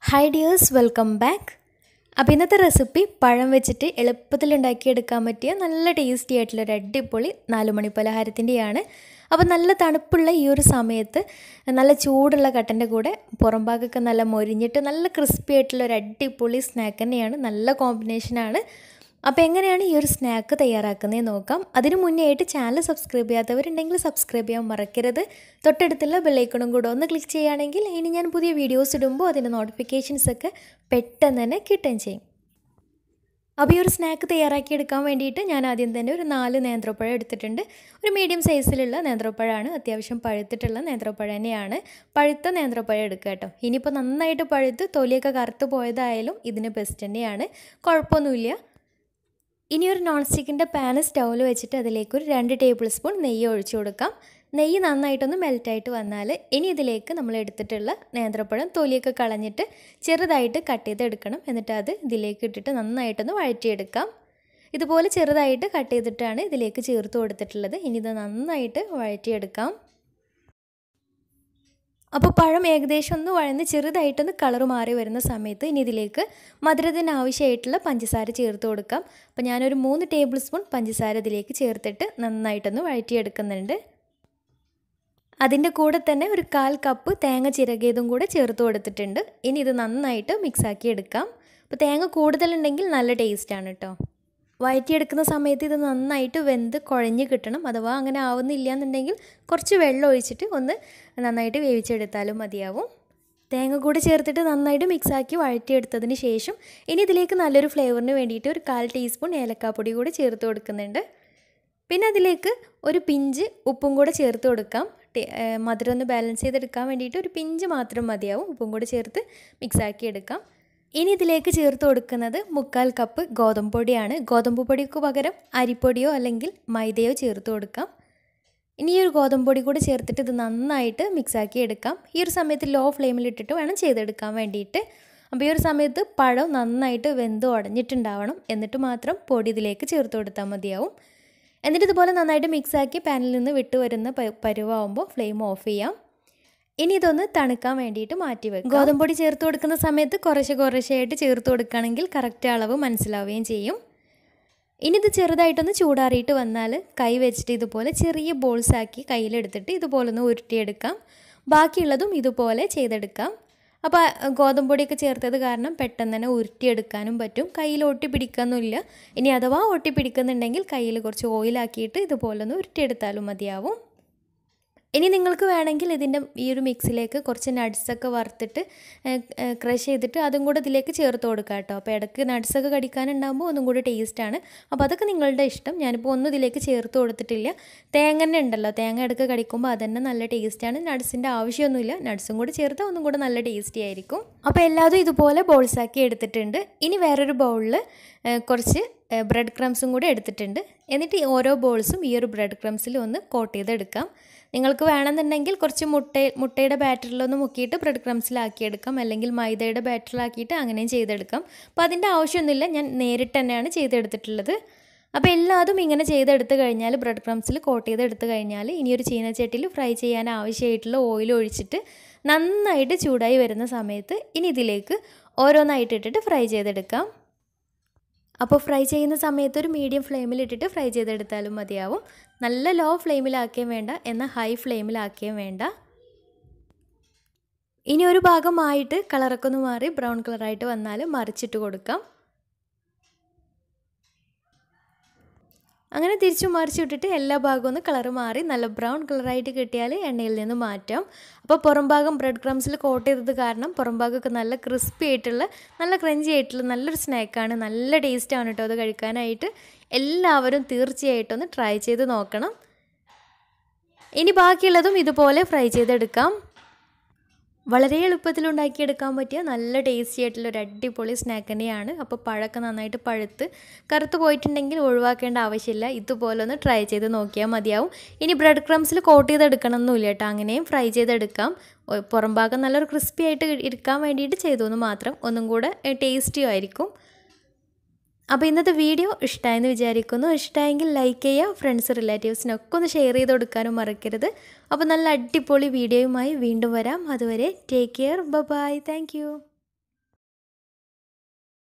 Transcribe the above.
hi dears welcome back അപ്പോൾ ഇന്നത്തെ recipe പഴം വെച്ചിട്ട് എളുപ്പത്തിൽ ഉണ്ടാക്കിയെടുക്കാൻ പറ്റിയ നല്ല ടേസ്റ്റി ആയിട്ടുള്ള ഒരു അടിപൊളി നാലുമണി പലഹാരത്തിൻ്റെയാണ് അപ്പോൾ നല്ല തണുപ്പുള്ള ഈ ഒരു സമയത്ത് നല്ല ചൂടുള്ള കട്ടൻ്റെ കൂടെ പുറം ഭാഗമൊക്കെ നല്ല മൊരിഞ്ഞിട്ട് നല്ല ക്രിസ്പി ആയിട്ടുള്ള ഒരു അടിപൊളി സ്നാക്ക് തന്നെയാണ് നല്ല കോമ്പിനേഷനാണ് അപ്പോൾ എങ്ങനെയാണ് ഈ ഒരു സ്നാക്ക് തയ്യാറാക്കുന്നത് നോക്കാം അതിന് മുന്നേ ആയിട്ട് ചാനൽ സബ്സ്ക്രൈബ് ചെയ്യാത്തവരുണ്ടെങ്കിൽ സബ്സ്ക്രൈബ് ചെയ്യാൻ മറക്കരുത് തൊട്ടടുത്തുള്ള ബെല്ലൈക്കണും കൂടെ ഒന്ന് ക്ലിക്ക് ചെയ്യുകയാണെങ്കിൽ ഇനി ഞാൻ പുതിയ വീഡിയോസ് ഇടുമ്പോൾ അതിൻ്റെ നോട്ടിഫിക്കേഷൻസ് ഒക്കെ പെട്ടെന്ന് തന്നെ കിട്ടുകയും ചെയ്യും അപ്പോൾ ഈ ഒരു സ്നാക്ക് തയ്യാറാക്കിയെടുക്കാൻ വേണ്ടിയിട്ട് ഞാൻ ആദ്യം തന്നെ ഒരു നാല് നേന്ത്രപ്പഴം എടുത്തിട്ടുണ്ട് ഒരു മീഡിയം സൈസിലുള്ള നേന്ത്രപ്പഴമാണ് അത്യാവശ്യം പഴുത്തിട്ടുള്ള നേന്ത്രപ്പഴം തന്നെയാണ് പഴുത്ത നേന്ത്രപ്പഴം എടുക്കുക കേട്ടോ ഇനിയിപ്പോൾ നന്നായിട്ട് പഴുത്ത് തൊലിയൊക്കെ കറുത്ത് പോയതായാലും ഇതിന് ബെസ്റ്റ് തന്നെയാണ് കുഴപ്പമൊന്നുമില്ല ഇനി ഒരു നോൺ സ്റ്റിക്കിൻ്റെ പാന് സ്റ്റൗവിൽ വെച്ചിട്ട് അതിലേക്ക് ഒരു രണ്ട് ടേബിൾ സ്പൂൺ നെയ്യ് ഒഴിച്ചു കൊടുക്കാം നെയ്യ് നന്നായിട്ടൊന്ന് മെൽറ്റായിട്ട് വന്നാൽ ഇനി ഇതിലേക്ക് നമ്മൾ എടുത്തിട്ടുള്ള നേന്ത്രപ്പഴം തൊലിയൊക്കെ കളഞ്ഞിട്ട് ചെറുതായിട്ട് കട്ട് ചെയ്തെടുക്കണം എന്നിട്ട് അത് ഇതിലേക്ക് ഇട്ടിട്ട് നന്നായിട്ടൊന്ന് വഴറ്റിയെടുക്കാം ഇതുപോലെ ചെറുതായിട്ട് കട്ട് ചെയ്തിട്ടാണ് ഇതിലേക്ക് ചേർത്ത് കൊടുത്തിട്ടുള്ളത് ഇനി ഇത് നന്നായിട്ട് വഴറ്റിയെടുക്കാം അപ്പോൾ പഴം ഏകദേശം ഒന്ന് വഴന്ന് ചെറുതായിട്ടൊന്ന് കളർ മാറി വരുന്ന സമയത്ത് ഇനി ഇതിലേക്ക് മധുരത്തിന് ആവശ്യമായിട്ടുള്ള പഞ്ചസാര ചേർത്ത് കൊടുക്കാം അപ്പോൾ ഞാനൊരു മൂന്ന് ടേബിൾ സ്പൂൺ പഞ്ചസാര ഇതിലേക്ക് ചേർത്തിട്ട് നന്നായിട്ടൊന്ന് വഴറ്റിയെടുക്കുന്നുണ്ട് അതിൻ്റെ കൂടെ തന്നെ ഒരു കാൽ കപ്പ് തേങ്ങ ചിരകിയതും കൂടെ ചേർത്ത് കൊടുത്തിട്ടുണ്ട് ഇനി ഇത് നന്നായിട്ട് മിക്സാക്കി എടുക്കാം അപ്പോൾ തേങ്ങ കൂടുതലുണ്ടെങ്കിൽ നല്ല ടേസ്റ്റാണ് കേട്ടോ വഴറ്റിയെടുക്കുന്ന സമയത്ത് ഇത് നന്നായിട്ട് വെന്ത് കുഴഞ്ഞ് കിട്ടണം അഥവാ അങ്ങനെ ആവുന്നില്ല എന്നുണ്ടെങ്കിൽ കുറച്ച് വെള്ളം ഒഴിച്ചിട്ട് ഒന്ന് നന്നായിട്ട് വേവിച്ചെടുത്താലും മതിയാവും തേങ്ങ കൂടെ ചേർത്തിട്ട് നന്നായിട്ട് മിക്സാക്കി വഴറ്റിയെടുത്തതിന് ശേഷം ഇനി ഇതിലേക്ക് നല്ലൊരു ഫ്ലേവറിന് വേണ്ടിയിട്ട് ഒരു കാൽ ടീസ്പൂൺ ഏലക്കാപ്പൊടി കൂടി ചേർത്ത് കൊടുക്കുന്നുണ്ട് പിന്നെ അതിലേക്ക് ഒരു പിഞ്ച് ഉപ്പും കൂടെ ചേർത്ത് കൊടുക്കാം മധുരം ഒന്ന് ബാലൻസ് ചെയ്തെടുക്കാൻ വേണ്ടിയിട്ട് ഒരു പിഞ്ച് മാത്രം മതിയാവും ഉപ്പും കൂടെ ചേർത്ത് മിക്സാക്കി എടുക്കാം ഇനി ഇതിലേക്ക് ചേർത്ത് കൊടുക്കുന്നത് മുക്കാൽ കപ്പ് ഗോതമ്പ് പൊടിയാണ് ഗോതമ്പ് പൊടിക്ക് പകരം അരിപ്പൊടിയോ അല്ലെങ്കിൽ മൈദയോ ചേർത്ത് കൊടുക്കാം ഇനി ഈ ഒരു ഗോതമ്പ് പൊടി കൂടി ചേർത്തിട്ട് ഇത് നന്നായിട്ട് മിക്സാക്കി എടുക്കാം ഈ ഒരു സമയത്ത് ലോ ഫ്ലെയിമിൽ ഇട്ടിട്ട് വേണം ചെയ്തെടുക്കാൻ വേണ്ടിയിട്ട് അപ്പോൾ ഈ ഒരു സമയത്ത് പഴം നന്നായിട്ട് വെന്ത് ഉടഞ്ഞിട്ടുണ്ടാവണം എന്നിട്ട് മാത്രം പൊടി ഇതിലേക്ക് ചേർത്ത് കൊടുത്താൽ മതിയാവും എന്നിട്ട് ഇതുപോലെ നന്നായിട്ട് മിക്സാക്കി പാനിൽ നിന്ന് വിട്ട് വരുന്ന പരുവാകുമ്പോൾ ഫ്ലെയിം ഓഫ് ചെയ്യാം ഇനി ഇതൊന്ന് തണുക്കാൻ വേണ്ടിയിട്ട് മാറ്റി വെക്കും ഗോതമ്പൊടി ചേർത്ത് കൊടുക്കുന്ന സമയത്ത് കുറേശ്ശെ കുറേശ്ശെയായിട്ട് ചേർത്ത് കൊടുക്കുകയാണെങ്കിൽ കറക്റ്റ് അളവ് മനസ്സിലാവുകയും ചെയ്യും ഇനി ഇത് ചെറുതായിട്ടൊന്ന് ചൂടാറിയിട്ട് വന്നാൽ കൈ വെച്ചിട്ട് ഇതുപോലെ ചെറിയ ബോൾസ് ആക്കി കയ്യിലെടുത്തിട്ട് ഇതുപോലെ ഒന്ന് ഉരുട്ടിയെടുക്കാം ബാക്കിയുള്ളതും ഇതുപോലെ ചെയ്തെടുക്കാം അപ്പോൾ ഗോതമ്പൊടിയൊക്കെ ചേർത്തത് കാരണം പെട്ടെന്ന് തന്നെ ഉരുട്ടിയെടുക്കാനും പറ്റും കയ്യിൽ ഒട്ടി പിടിക്കാനൊന്നുമില്ല ഇനി അഥവാ ഒട്ടി പിടിക്കുന്നുണ്ടെങ്കിൽ കയ്യിൽ കുറച്ച് ഓയിലാക്കിയിട്ട് ഇതുപോലെ ഒന്ന് ഉരുട്ടിയെടുത്താലും മതിയാവും ഇനി നിങ്ങൾക്ക് വേണമെങ്കിൽ ഇതിൻ്റെ ഈ ഒരു മിക്സിലേക്ക് കുറച്ച് നട്ട്സൊക്കെ വറുത്തിട്ട് ക്രഷ് ചെയ്തിട്ട് അതും കൂടെ ഇതിലേക്ക് ചേർത്ത് കൊടുക്കുക കേട്ടോ അപ്പോൾ ഇടയ്ക്ക് നട്ട്സൊക്കെ കടിക്കാനുണ്ടാകുമ്പോൾ ഒന്നും കൂടി ടേസ്റ്റാണ് അപ്പോൾ അതൊക്കെ നിങ്ങളുടെ ഇഷ്ടം ഞാനിപ്പോൾ ഒന്നും ഇതിലേക്ക് ചേർത്ത് കൊടുത്തിട്ടില്ല തേങ്ങ തന്നെ ഉണ്ടല്ലോ തേങ്ങ ഇടയ്ക്ക് കടിക്കുമ്പോൾ അതന്നെ നല്ല ടേസ്റ്റാണ് നട്ട്സിൻ്റെ ആവശ്യമൊന്നുമില്ല നട്ട്സും കൂടി ചേർത്താൽ ഒന്നും കൂടെ നല്ല ടേസ്റ്റി ആയിരിക്കും അപ്പോൾ എല്ലാതും ഇതുപോലെ ബോൾസാക്കി എടുത്തിട്ടുണ്ട് ഇനി വേറൊരു ബൗളിൽ കുറച്ച് ബ്രെഡ് ക്രംസും കൂടി എടുത്തിട്ടുണ്ട് എന്നിട്ട് ഓരോ ബോൾസും ഈ ഒരു ബ്രെഡ് ക്രംസിൽ ഒന്ന് കോട്ട് ചെയ്തെടുക്കാം നിങ്ങൾക്ക് വേണമെന്നുണ്ടെങ്കിൽ കുറച്ച് മുട്ട മുട്ടയുടെ ബാറ്ററിലൊന്ന് മുക്കിയിട്ട് ബ്രെഡ് ക്രംസിലാക്കിയെടുക്കാം അല്ലെങ്കിൽ മൈദയുടെ ബാറ്ററിലാക്കിയിട്ട് അങ്ങനെയും ചെയ്തെടുക്കാം അപ്പോൾ അതിൻ്റെ ആവശ്യമൊന്നുമില്ല ഞാൻ നേരിട്ട് തന്നെയാണ് ചെയ്തെടുത്തിട്ടുള്ളത് അപ്പോൾ എല്ലാതും ഇങ്ങനെ ചെയ്തെടുത്ത് കഴിഞ്ഞാൽ ബ്രെഡ് ക്രംസിൽ കോട്ട് ചെയ്തെടുത്ത് കഴിഞ്ഞാൽ ഇനി ഒരു ചീനച്ചട്ടിയിൽ ഫ്രൈ ചെയ്യാൻ ആവശ്യമായിട്ടുള്ള ഓയിൽ ഒഴിച്ചിട്ട് നന്നായിട്ട് ചൂടായി വരുന്ന സമയത്ത് ഇനി ഇതിലേക്ക് ഓരോന്നായിട്ട് ഇട്ടിട്ട് ഫ്രൈ ചെയ്തെടുക്കാം അപ്പോൾ ഫ്രൈ ചെയ്യുന്ന സമയത്ത് ഒരു മീഡിയം ഫ്ലെയിമിൽ ഇട്ടിട്ട് ഫ്രൈ ചെയ്തെടുത്താലും മതിയാവും നല്ല ലോ ഫ്ലെയിമിലാക്കുകയും വേണ്ട എന്നാൽ ഹൈ ഫ്ലെയിമിലാക്കുകയും വേണ്ട ഇനി ഒരു ഭാഗമായിട്ട് കളറൊക്കെ ഒന്ന് മാറി ബ്രൗൺ കളറായിട്ട് വന്നാൽ മറിച്ചിട്ട് കൊടുക്കാം അങ്ങനെ തിരിച്ചു മറിച്ചിട്ടിട്ട് എല്ലാ ഭാഗവും ഒന്ന് കളർ മാറി നല്ല ബ്രൗൺ കളറായിട്ട് കിട്ടിയാൽ എണ്ണയിൽ നിന്ന് മാറ്റാം അപ്പോൾ പുറം ഭാഗം ബ്രെഡ് ക്രംസിൽ കോട്ട് ചെയ്തത് കാരണം പുറം ഭാഗമൊക്കെ നല്ല ക്രിസ്പി ആയിട്ടുള്ള നല്ല ക്രഞ്ചി ആയിട്ടുള്ള നല്ലൊരു സ്നാക്കാണ് നല്ല ടേസ്റ്റാണ് കേട്ടോ അത് കഴിക്കാനായിട്ട് എല്ലാവരും തീർച്ചയായിട്ടും ഒന്ന് ട്രൈ ചെയ്ത് നോക്കണം ഇനി ബാക്കിയുള്ളതും ഇതുപോലെ ഫ്രൈ ചെയ്തെടുക്കാം വളരെ എളുപ്പത്തിൽ ഉണ്ടാക്കിയെടുക്കാൻ പറ്റിയ നല്ല ടേസ്റ്റി ആയിട്ടുള്ള ഒരു അടിപൊളി സ്നാക്ക് തന്നെയാണ് അപ്പോൾ പഴമൊക്കെ നന്നായിട്ട് പഴുത്ത് കറുത്ത് പോയിട്ടുണ്ടെങ്കിൽ ഒഴിവാക്കേണ്ട ആവശ്യമില്ല ഇതുപോലെ ഒന്ന് ട്രൈ ചെയ്ത് നോക്കിയാൽ മതിയാവും ഇനി ബ്രെഡ് ക്രംസിൽ കോട്ട് ചെയ്തെടുക്കണം എന്നില്ല കേട്ടോ അങ്ങനെയും ഫ്രൈ ചെയ്തെടുക്കാം പുറം ഭാഗം നല്ലൊരു ക്രിസ്പി ആയിട്ട് ഇരിക്കാൻ വേണ്ടിയിട്ട് ചെയ്തു എന്ന് മാത്രം ഒന്നും കൂടെ ടേസ്റ്റിയും ആയിരിക്കും അപ്പോൾ ഇന്നത്തെ വീഡിയോ ഇഷ്ടമായെന്ന് വിചാരിക്കുന്നു ഇഷ്ടമായെങ്കിൽ ലൈക്ക് ചെയ്യുക ഫ്രണ്ട്സ് റിലേറ്റീവ്സിനൊക്കെ ഒന്ന് ഷെയർ ചെയ്ത് കൊടുക്കാനും മറക്കരുത് അപ്പോൾ നല്ല അടിപൊളി വീഡിയോയുമായി വീണ്ടും വരാം അതുവരെ ടേക്ക് കെയർ ബൈ താങ്ക്